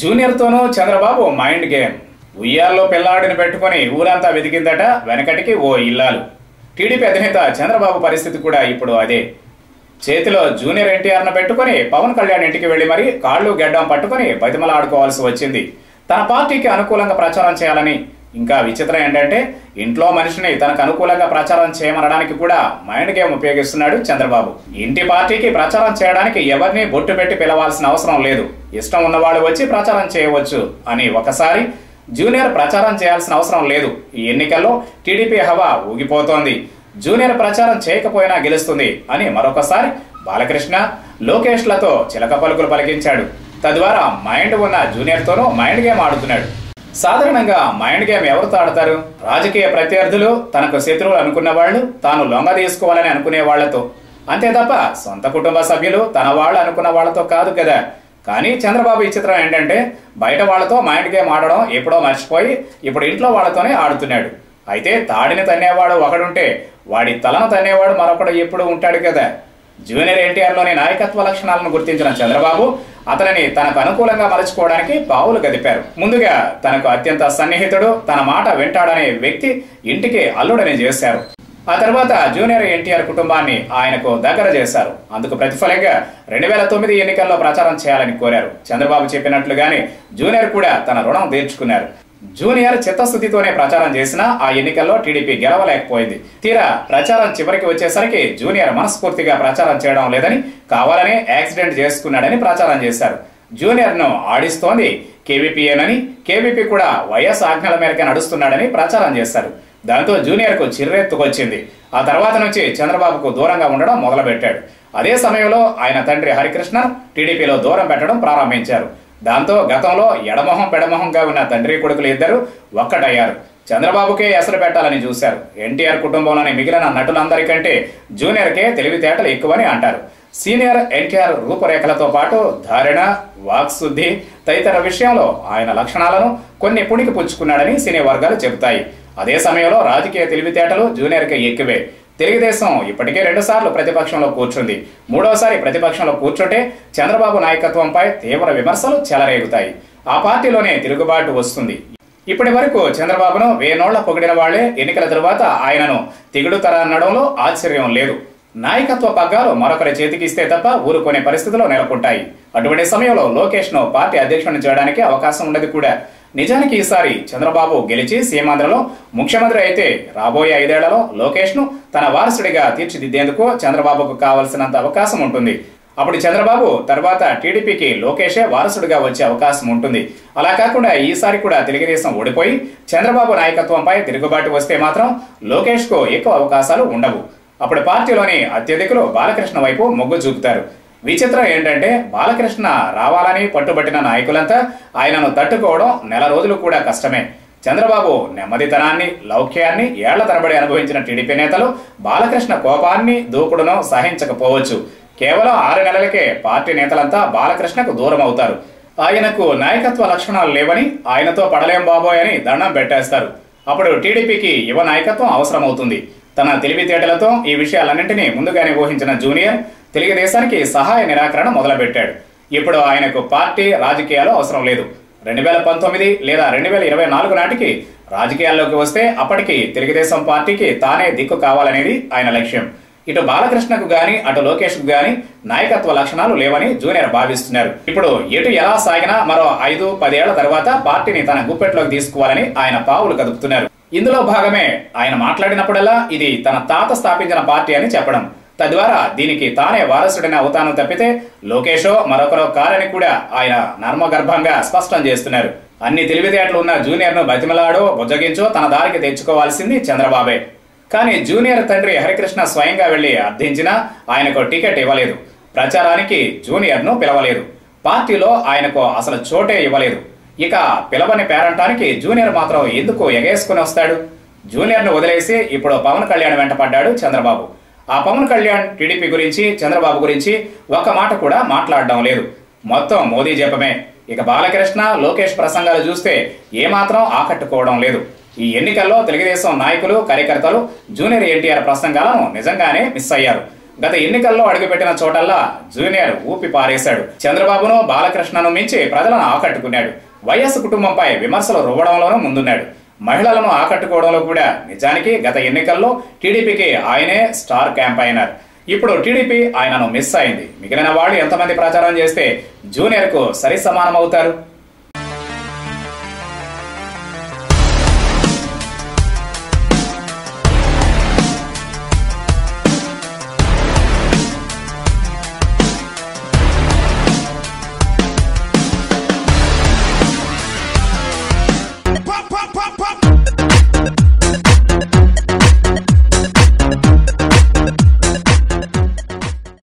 జూనియర్తోనూ Chandrababu mind game ఉయ్యాల్లో పిల్లాడిని పెట్టుకొని ఊరంతా వెతికిందట వెనకటికి ఓ ఇల్లాలు టీడీపీ అధినేత చంద్రబాబు పరిస్థితి కూడా ఇప్పుడు అదే చేతిలో జూనియర్ ఎన్టీఆర్ను పెట్టుకొని పవన్ కళ్యాణ్ ఇంటికి వెళ్లి మరీ కాళ్ళు గెడ్డం పట్టుకొని బతిమలాడుకోవాల్సి వచ్చింది తన పార్టీకి అనుకూలంగా ప్రచారం చేయాలని ఇంకా విచిత్రం ఏంటంటే ఇంట్లో మనిషిని తనకు అనుకూలంగా ప్రచారం చేయమనడానికి కూడా మైండ్ గేమ్ ఉపయోగిస్తున్నాడు చంద్రబాబు ఇంటి పార్టీకి ప్రచారం చేయడానికి ఎవరిని బొట్టు పెట్టి పిలవాల్సిన అవసరం లేదు ఇష్టం ఉన్నవాళ్ళు వచ్చి ప్రచారం చేయవచ్చు అని ఒకసారి జూనియర్ ప్రచారం చేయాల్సిన అవసరం లేదు ఈ ఎన్నికల్లో టీడీపీ హవా ఊగిపోతోంది జూనియర్ ప్రచారం చేయకపోయినా గెలుస్తుంది అని మరొకసారి బాలకృష్ణ లోకేష్లతో చిలక పలుకులు పలికించాడు తద్వారా మైండ్ ఉన్న జూనియర్తోనూ మైండ్ గేమ్ ఆడుతున్నాడు సాధారణంగా మైండ్ గేమ్ ఎవరితో ఆడతారు రాజకీయ ప్రత్యర్థులు తనకు శత్రువులు అనుకున్న వాళ్ళు తాను లొంగ తీసుకోవాలని అనుకునే వాళ్లతో అంతే తప్ప సొంత కుటుంబ సభ్యులు తన వాళ్ళు అనుకున్న వాళ్ళతో కాదు కదా కానీ చంద్రబాబు ఈ చిత్రం ఏంటంటే బయట వాళ్ళతో మైండ్ గేమ్ ఆడడం ఎప్పుడో మర్చిపోయి ఇప్పుడు ఇంట్లో వాళ్ళతోనే ఆడుతున్నాడు అయితే తాడిని తన్నేవాడు ఒకడుంటే వాడి తలను తన్నేవాడు మరొకడు ఎప్పుడు ఉంటాడు కదా జూనియర్ ఎన్టీఆర్లోని నాయకత్వ లక్షణాలను గుర్తించిన చంద్రబాబు అతనిని తనకు అనుకూలంగా మలుచుకోవడానికి పావులు గదిపారు ముందుగా తనకు అత్యంత సన్నిహితుడు తన మాట వింటాడనే వ్యక్తి ఇంటికి అల్లుడని చేశారు ఆ తర్వాత జూనియర్ ఎన్టీఆర్ కుటుంబాన్ని ఆయనకు దగ్గర చేశారు అందుకు ప్రతిఫలంగా రెండు వేల తొమ్మిది ఎన్నికల్లో ప్రచారం చేయాలని కోరారు చంద్రబాబు చెప్పినట్లుగానే జూనియర్ కూడా తన రుణం తీర్చుకున్నారు జూనియర్ చిత్తశుద్ధితోనే ప్రచారం చేసినా ఆ ఎన్నికల్లో టీడీపీ గెలవలేకపోయింది తీరా ప్రచారం చివరికి వచ్చేసరికి జూనియర్ మనస్ఫూర్తిగా ప్రచారం చేయడం లేదని కావాలనే యాక్సిడెంట్ చేసుకున్నాడని ప్రచారం చేశారు జూనియర్ ను ఆడిస్తోంది కేవీపీఏనని కేవీపీ కూడా వైఎస్ ఆజ్ఞల మేరకు నడుస్తున్నాడని ప్రచారం చేశారు దాంతో జూనియర్ కు చిర్రెత్తుకొచ్చింది ఆ తర్వాత నుంచి చంద్రబాబుకు దూరంగా ఉండడం మొదలుపెట్టాడు అదే సమయంలో ఆయన తండ్రి హరికృష్ణ టీడీపీలో దూరం పెట్టడం ప్రారంభించారు దాంతో గతంలో ఎడమొహం పెడమొహంగా ఉన్న తండ్రి కొడుకులు ఇద్దరు ఒక్కటయ్యారు చంద్రబాబుకే ఎసరు పెట్టాలని చూశారు ఎన్టీఆర్ కుటుంబంలోని మిగిలిన నటులందరికంటే జూనియర్కే తెలివితేటలు ఎక్కువని అంటారు సీనియర్ ఎన్టీఆర్ రూపురేఖలతో పాటు ధారణ వాక్శుద్ధి తదితర విషయంలో ఆయన లక్షణాలను కొన్ని పుణికి పుచ్చుకున్నాడని సినీ వర్గాలు చెబుతాయి అదే సమయంలో రాజకీయ తెలివితేటలు జూనియర్కి ఎక్కువే తెలుగుదేశం ఇప్పటికే రెండుసార్లు ప్రతిపక్షంలో కూర్చుంది మూడోసారి ప్రతిపక్షంలో కూర్చుంటే చంద్రబాబు నాయకత్వంపై తీవ్ర విమర్శలు చెలరేగుతాయి ఆ పార్టీలోనే తిరుగుబాటు వస్తుంది ఇప్పటి వరకు చంద్రబాబును వేనోళ్ల పొగిడిన వాళ్లే ఎన్నికల తరువాత ఆయనను తిగుడుతరనడంలో ఆశ్చర్యం లేదు నాయకత్వ పగ్గాలు మరొకరి చేతికిస్తే తప్ప ఊరుకునే పరిస్థితులు నెలకొంటాయి అటువంటి సమయంలో లోకేష్ ను పార్టీ అధ్యక్షుడిని చేయడానికి అవకాశం ఉండదు కూడా నిజానికి ఈసారి చంద్రబాబు గెలిచి సీమాంధ్రలో ముఖ్యమంత్రి అయితే రాబోయే ఐదేళ్లలో లోకేష్ ను తన వారసుడిగా తీర్చిదిద్దేందుకు చంద్రబాబుకు కావలసినంత అవకాశం ఉంటుంది అప్పుడు చంద్రబాబు తర్వాత టీడీపీకి లోకేషే వారసుడిగా వచ్చే అవకాశం ఉంటుంది అలా కాకుండా ఈసారి కూడా తెలుగుదేశం ఓడిపోయి చంద్రబాబు నాయకత్వంపై తిరుగుబాటు వస్తే మాత్రం లోకేష్ కు ఎక్కువ అవకాశాలు ఉండవు అప్పుడు పార్టీలోని అత్యధికులు బాలకృష్ణ వైపు మొగ్గు చూపుతారు విచిత్రం ఏంటంటే బాలకృష్ణ రావాలని పట్టుబట్టిన నాయకులంతా ఆయనను తట్టుకోవడం నెల రోజులు కూడా కష్టమే చంద్రబాబు నెమ్మదితనాన్ని లౌక్యాన్ని ఏళ్ల తరబడి అనుభవించిన టీడీపీ నేతలు బాలకృష్ణ కోపాన్ని దూకుడును సహించకపోవచ్చు కేవలం ఆరు నెలలకే పార్టీ నేతలంతా బాలకృష్ణకు దూరం అవుతారు ఆయనకు నాయకత్వ లక్షణాలు లేవని ఆయనతో పడలేం బాబోయ్ అని దండం పెట్టేస్తారు అప్పుడు టీడీపీకి యువ నాయకత్వం అవసరమవుతుంది తన తెలివితేటలతో ఈ విషయాలన్నింటినీ ముందుగానే ఊహించిన జూనియర్ తెలుగుదేశానికి సహాయ నిరాకరణ మొదలుపెట్టాడు ఇప్పుడు ఆయనకు పార్టీ రాజకీయాలు అవసరం లేదు రెండు వేల పంతొమ్మిది లేదా రెండు వేల ఇరవై నాలుగు నాటికి రాజకీయాల్లోకి వస్తే అప్పటికి తెలుగుదేశం పార్టీకి తానే దిక్కు కావాలనేది ఆయన లక్ష్యం ఇటు బాలకృష్ణకు గాని అటు లోకేష్ కు గాని నాయకత్వ లక్షణాలు లేవని జూనియర్ భావిస్తున్నారు ఇప్పుడు ఎటు ఎలా సాగినా మరో ఐదు పదేళ్ల తర్వాత పార్టీని తన గుప్పెట్లోకి తీసుకోవాలని ఆయన పావులు కదుపుతున్నారు ఇందులో భాగమే ఆయన మాట్లాడినప్పుడల్లా ఇది తన తాత స్థాపించిన పార్టీ అని చెప్పడం తద్వారా దీనికి తానే వారసుడిని అవుతాను తప్పితే లోకేషో మరొకరో కారని కూడా ఆయన నర్మగర్భంగా స్పష్టం చేస్తున్నారు అన్ని తెలివితేటలు ఉన్న జూనియర్ ను బతిమలాడో బుజ్జగించో తన దారికి తెచ్చుకోవాల్సింది చంద్రబాబే కానీ జూనియర్ తండ్రి హరికృష్ణ స్వయంగా వెళ్లి అర్థించినా ఆయనకు టికెట్ ఇవ్వలేదు ప్రచారానికి జూనియర్ ను పిలవలేదు పార్టీలో ఆయనకు అసలు చోటే ఇవ్వలేదు ఇక పిలవని పేరంటానికి జూనియర్ మాత్రం ఎందుకు ఎగేసుకుని వస్తాడు జూనియర్ ను వదిలేసి ఇప్పుడు పవన్ కళ్యాణ్ వెంట పడ్డాడు చంద్రబాబు ఆ పవన్ కళ్యాణ్ టీడీపీ గురించి చంద్రబాబు గురించి ఒక్క మాట కూడా మాట్లాడడం లేదు మొత్తం మోదీ జపమే ఇక బాలకృష్ణ లోకేష్ ప్రసంగాలు చూస్తే ఏమాత్రం ఆకట్టుకోవడం లేదు ఈ ఎన్నికల్లో తెలుగుదేశం నాయకులు కార్యకర్తలు జూనియర్ ఎన్టీఆర్ ప్రసంగాలను నిజంగానే మిస్ అయ్యారు గత ఎన్నికల్లో అడుగుపెట్టిన చోటల్లా జూనియర్ ఊపి పారేశాడు చంద్రబాబును బాలకృష్ణను మించి ప్రజలను ఆకట్టుకున్నాడు వైఎస్ కుటుంబంపై విమర్శలు రువ్వడంలోనూ ముందున్నాడు మహిళలను ఆకట్టుకోవడంలో కూడా నిజానికి గత ఎన్నికల్లో టీడీపీకి ఆయనే స్టార్ క్యాంపైనర్ ఇప్పుడు టీడీపీ ఆయనను మిస్ అయింది మిగిలిన వాళ్ళు ఎంతమంది ప్రచారం చేస్తే జూనియర్ కు సరి సమానం అవుతారు